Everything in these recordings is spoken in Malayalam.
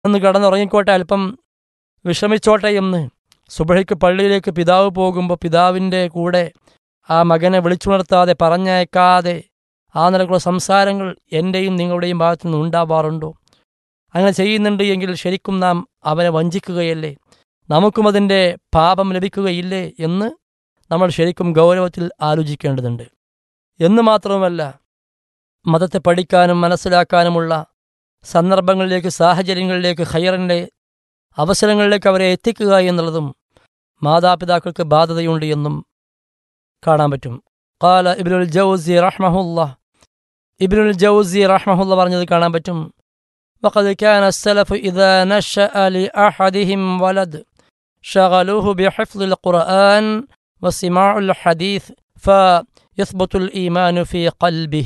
ഒന്ന് കിടന്നുറങ്ങിക്കോട്ടെ അല്പം വിശ്രമിച്ചോട്ടെ എന്ന് സുബഹിക്ക് പള്ളിയിലേക്ക് പിതാവ് പോകുമ്പോൾ പിതാവിൻ്റെ കൂടെ ആ മകനെ വിളിച്ചുണർത്താതെ പറഞ്ഞയക്കാതെ ആ നിലക്കുള്ള സംസാരങ്ങൾ എൻ്റെയും നിങ്ങളുടെയും ഭാഗത്തു നിന്ന് ഉണ്ടാവാറുണ്ടോ അങ്ങനെ ചെയ്യുന്നുണ്ട് എങ്കിൽ ശരിക്കും നാം അവനെ വഞ്ചിക്കുകയല്ലേ നമുക്കും അതിൻ്റെ പാപം ലഭിക്കുകയില്ലേ എന്ന് നമ്മൾ ശരിക്കും ഗൗരവത്തിൽ ആലോചിക്കേണ്ടതുണ്ട് എന്ന് മാത്രവുമല്ല മതത്തെ പഠിക്കാനും മനസ്സിലാക്കാനുമുള്ള സന്ദർഭങ്ങളിലേക്ക് സാഹചര്യങ്ങളിലേക്ക് ഹൈറിൻ്റെ അവസരങ്ങളിലേക്ക് അവരെ എത്തിക്കുക എന്നുള്ളതും മാതാപിതാക്കൾക്ക് ബാധ്യതയുണ്ട് എന്നും കാണാൻ പറ്റും കാല ഇബ്നുൽ ജൗസി റഹ്മഹുല്ല ഇബ്നുൽ ജൗസി റഹ്മഹുല്ല പറഞ്ഞത് കാണാൻ പറ്റും وقد كان السلف إذا نشأ لأحدهم ولد شغلوه بحفظ القرآن وسماع الحديث فيثبت الإيمان في قلبه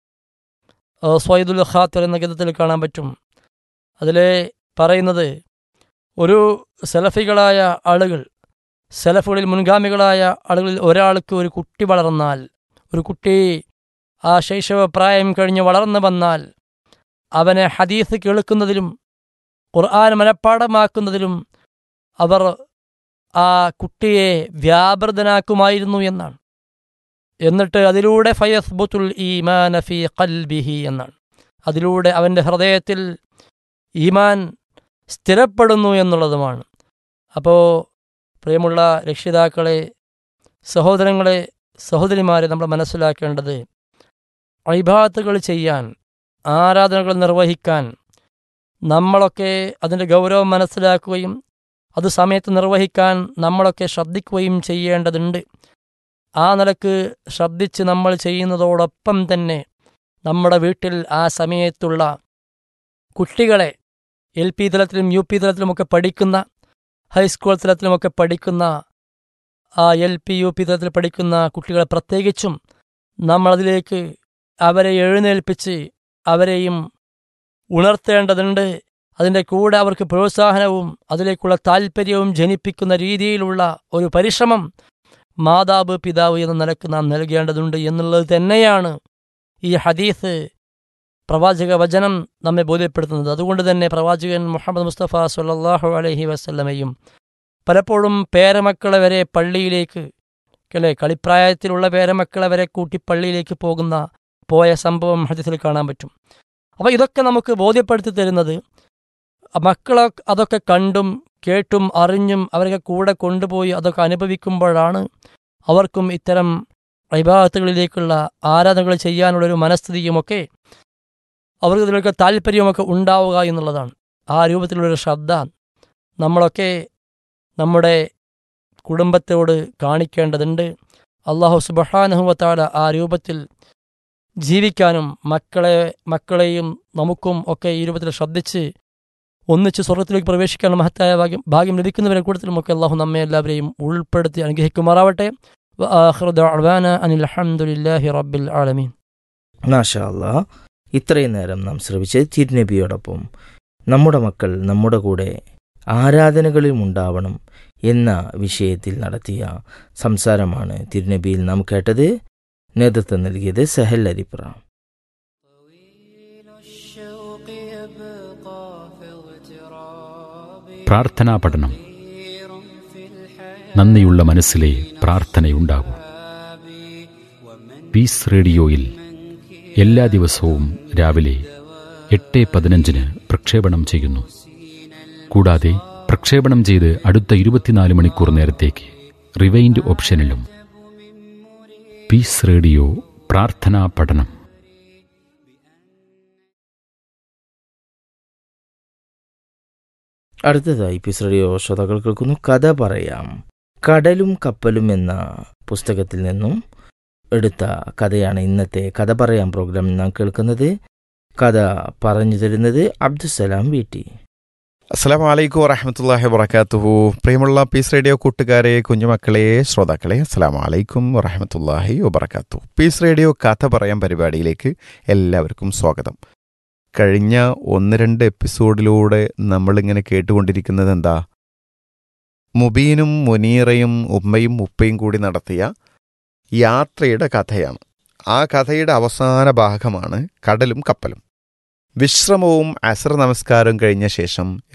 സ്വൈദുൽ ഖാത്തിർ എന്ന ഗീതത്തിൽ കാണാൻ പറ്റും അതിലെ പറയുന്നത് ഒരു സെലഫികളായ ആളുകൾ സെലഫുകളിൽ മുൻഗാമികളായ ആളുകളിൽ ഒരാൾക്ക് ഒരു കുട്ടി വളർന്നാൽ ഒരു കുട്ടി ആ ശൈശവ പ്രായം കഴിഞ്ഞ് വളർന്നു വന്നാൽ അവനെ ഹദീസ് കേൾക്കുന്നതിലും ഖുർആൻ മനഃപ്പാടമാക്കുന്നതിലും അവർ ആ കുട്ടിയെ വ്യാപൃതനാക്കുമായിരുന്നു എന്നാണ് എന്നിട്ട് അതിലൂടെ ഫയസ്ബുത്തുൽ ഈമാൻ ഫി ഖൽബിഹി എന്നാണ് അതിലൂടെ അവൻ്റെ ഹൃദയത്തിൽ ഈമാൻ സ്ഥിരപ്പെടുന്നു എന്നുള്ളതുമാണ് അപ്പോൾ പ്രിയമുള്ള രക്ഷിതാക്കളെ സഹോദരങ്ങളെ സഹോദരിമാരെ നമ്മൾ മനസ്സിലാക്കേണ്ടത് അഭിഭാത്തുകൾ ചെയ്യാൻ ആരാധനകൾ നിർവഹിക്കാൻ നമ്മളൊക്കെ അതിൻ്റെ ഗൗരവം മനസ്സിലാക്കുകയും അത് സമയത്ത് നിർവഹിക്കാൻ നമ്മളൊക്കെ ശ്രദ്ധിക്കുകയും ചെയ്യേണ്ടതുണ്ട് ആ നിലക്ക് ശ്രദ്ധിച്ച് നമ്മൾ ചെയ്യുന്നതോടൊപ്പം തന്നെ നമ്മുടെ വീട്ടിൽ ആ സമയത്തുള്ള കുട്ടികളെ എൽ പി തലത്തിലും യു പി തലത്തിലുമൊക്കെ പഠിക്കുന്ന ഹൈസ്കൂൾ തലത്തിലുമൊക്കെ പഠിക്കുന്ന ആ എൽ പി യു പി തലത്തിൽ പഠിക്കുന്ന കുട്ടികളെ പ്രത്യേകിച്ചും നമ്മളതിലേക്ക് അവരെ എഴുന്നേൽപ്പിച്ച് അവരെയും ഉണർത്തേണ്ടതുണ്ട് അതിൻ്റെ കൂടെ അവർക്ക് പ്രോത്സാഹനവും അതിലേക്കുള്ള താല്പര്യവും ജനിപ്പിക്കുന്ന രീതിയിലുള്ള ഒരു പരിശ്രമം മാതാവ് പിതാവ് എന്ന നിലക്ക് നാം നൽകേണ്ടതുണ്ട് എന്നുള്ളത് തന്നെയാണ് ഈ ഹദീസ് പ്രവാചക വചനം നമ്മെ ബോധ്യപ്പെടുത്തുന്നത് അതുകൊണ്ട് തന്നെ പ്രവാചകൻ മുഹമ്മദ് മുസ്തഫ സല്ലാഹു അലഹി വസ്ല്ലമയും പലപ്പോഴും പേരമക്കളെ വരെ പള്ളിയിലേക്ക് അല്ലേ കളിപ്രായത്തിലുള്ള പേരമക്കളെ വരെ കൂട്ടി പള്ളിയിലേക്ക് പോകുന്ന പോയ സംഭവം ഹദീസിൽ കാണാൻ പറ്റും അപ്പോൾ ഇതൊക്കെ നമുക്ക് ബോധ്യപ്പെടുത്തി തരുന്നത് മക്കളെ അതൊക്കെ കണ്ടും കേട്ടും അറിഞ്ഞും അവരൊക്കെ കൂടെ കൊണ്ടുപോയി അതൊക്കെ അനുഭവിക്കുമ്പോഴാണ് അവർക്കും ഇത്തരം വിഭാഗത്തുകളിലേക്കുള്ള ആരാധനകൾ ചെയ്യാനുള്ളൊരു മനസ്ഥിതിയുമൊക്കെ അവർക്ക് ഇതിലൊക്കെ താല്പര്യമൊക്കെ ഉണ്ടാവുക എന്നുള്ളതാണ് ആ രൂപത്തിലുള്ളൊരു ശ്രദ്ധ നമ്മളൊക്കെ നമ്മുടെ കുടുംബത്തോട് കാണിക്കേണ്ടതുണ്ട് അള്ളാഹു സുബഹാനുഹുവത്താല ആ രൂപത്തിൽ ജീവിക്കാനും മക്കളെ മക്കളെയും നമുക്കും ഒക്കെ ഈ രൂപത്തിൽ ശ്രദ്ധിച്ച് ഒന്നിച്ച് സ്വർഗത്തിലേക്ക് പ്രവേശിക്കാനുള്ള മഹത്തായ ഭാഗ്യം ഭാഗ്യം ലഭിക്കുന്നവരെ കൂട്ടത്തിലുമൊക്കെ അള്ളാഹു നമ്മെ എല്ലാവരെയും ഉൾപ്പെടുത്തി അനുഗ്രഹിക്കുമാറാവട്ടെ അനിൽ അഹമ്മദില്ലാഹി റബ്ബിൽ ആലമീൻ മാഷാ അല്ലാ ഇത്രയും നേരം നാം ശ്രമിച്ചത് തിരുനബിയോടൊപ്പം നമ്മുടെ മക്കൾ നമ്മുടെ കൂടെ ആരാധനകളിലും ഉണ്ടാവണം എന്ന വിഷയത്തിൽ നടത്തിയ സംസാരമാണ് തിരുനബിയിൽ നാം കേട്ടത് നേതൃത്വം നൽകിയത് സഹൽ അരിപ്ര പ്രാർത്ഥനാ പഠനം നന്ദിയുള്ള മനസ്സിലെ പ്രാർത്ഥനയുണ്ടാകൂ പീസ് റേഡിയോയിൽ എല്ലാ ദിവസവും രാവിലെ എട്ട് പതിനഞ്ചിന് പ്രക്ഷേപണം ചെയ്യുന്നു കൂടാതെ പ്രക്ഷേപണം ചെയ്ത് അടുത്ത ഇരുപത്തിനാല് മണിക്കൂർ നേരത്തേക്ക് റിവൈൻഡ് ഓപ്ഷനിലും പീസ് റേഡിയോ പ്രാർത്ഥനാ പഠനം അടുത്തതായി പീസ് റേഡിയോ ശ്രോതാക്കൾ കേൾക്കുന്നു കഥ പറയാം കടലും കപ്പലും എന്ന പുസ്തകത്തിൽ നിന്നും എടുത്ത കഥയാണ് ഇന്നത്തെ കഥ പറയാം പ്രോഗ്രാം നാം കേൾക്കുന്നത് കഥ പറഞ്ഞു തരുന്നത് അബ്ദുസലാം വീട്ടി അസ്സാം വലൈക്കും വറഹമത്തല്ലാഹി വബർക്കാത്തുഹു പ്രിയമുള്ള പീസ് റേഡിയോ കൂട്ടുകാരെ കുഞ്ഞുമക്കളെ ശ്രോതാക്കളെ അസ്സാം വലൈക്കും വറഹമത്തല്ലാഹി വബർക്കാത്തു പീസ് റേഡിയോ കഥ പറയാൻ പരിപാടിയിലേക്ക് എല്ലാവർക്കും സ്വാഗതം കഴിഞ്ഞ ഒന്ന് രണ്ട് എപ്പിസോഡിലൂടെ നമ്മളിങ്ങനെ കേട്ടുകൊണ്ടിരിക്കുന്നത് എന്താ മുബീനും മുനീറയും ഉമ്മയും ഉപ്പയും കൂടി നടത്തിയ യാത്രയുടെ കഥയാണ് ആ കഥയുടെ അവസാന ഭാഗമാണ് കടലും കപ്പലും വിശ്രമവും അസർ നമസ്കാരവും കഴിഞ്ഞ ശേഷം